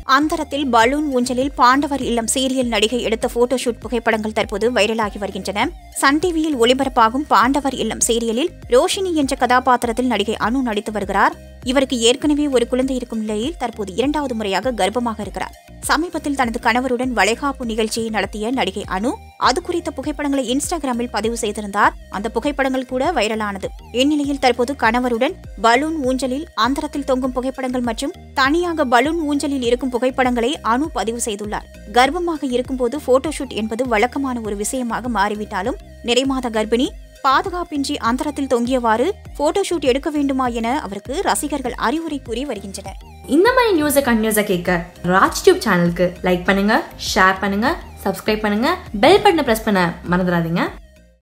அந்தரத்தில் பலூன் ஊஞ்சலில் பாண்டவர் இல்லம் சீரியல் நடிகை எடுத்த போட்டோஷூட் புகைப்படங்கள் தற்போது வைரலாகி வருகின்றன சன் டிவியில் ஒளிபரப்பாகும் பாண்டவர் இல்லம் சீரியலில் ரோஷினி என்ற கதாபாத்திரத்தில் நடிகை அனு நடித்து வருகிறார் இவருக்கு ஏற்கனவே ஒரு குழந்தை இருக்கும் நிலையில் தற்போது இரண்டாவது முறையாக கர்ப்பமாக இருக்கிறார் சமீபத்தில் தனது கணவருடன் வளைகாப்பு நிகழ்ச்சியை நடத்திய நடிகை அனு அது குறித்த புகைப்படங்களை இன்ஸ்டாகிராமில் பதிவு செய்திருந்தார் அந்த புகைப்படங்கள் கூட வைரலானது இந்நிலையில் தற்போது கணவருடன் பலூன் ஊஞ்சலில் அந்தரத்தில் தொங்கும் புகைப்படங்கள் மற்றும் தனியாக பலூன் ஊஞ்சலில் இருக்கும் புகைப்படங்களை அனு பதிவு செய்துள்ளார் கர்ப்பமாக இருக்கும்போது போட்டோஷூட் என்பது வழக்கமான ஒரு விஷயமாக மாறிவிட்டாலும் நிறைமாத கர்ப்பிணி பாதுகாப்பின்றி அந்தரத்தில் தொங்கியவாறு போட்டோஷூட் எடுக்க வேண்டுமா என அவருக்கு ரசிகர்கள் அறிவுரை கூறி வருகின்றனர் இந்த மாதிரி நியூஸை கண்டினியூஸாக கேட்க ராஜ் டியூப் சேனலுக்கு லைக் பண்ணுங்க ஷேர் பண்ணுங்க சப்ஸ்கிரைப் பண்ணுங்க பெல் பட்டனை ப்ரெஸ் பண்ண மறந்துடாதீங்க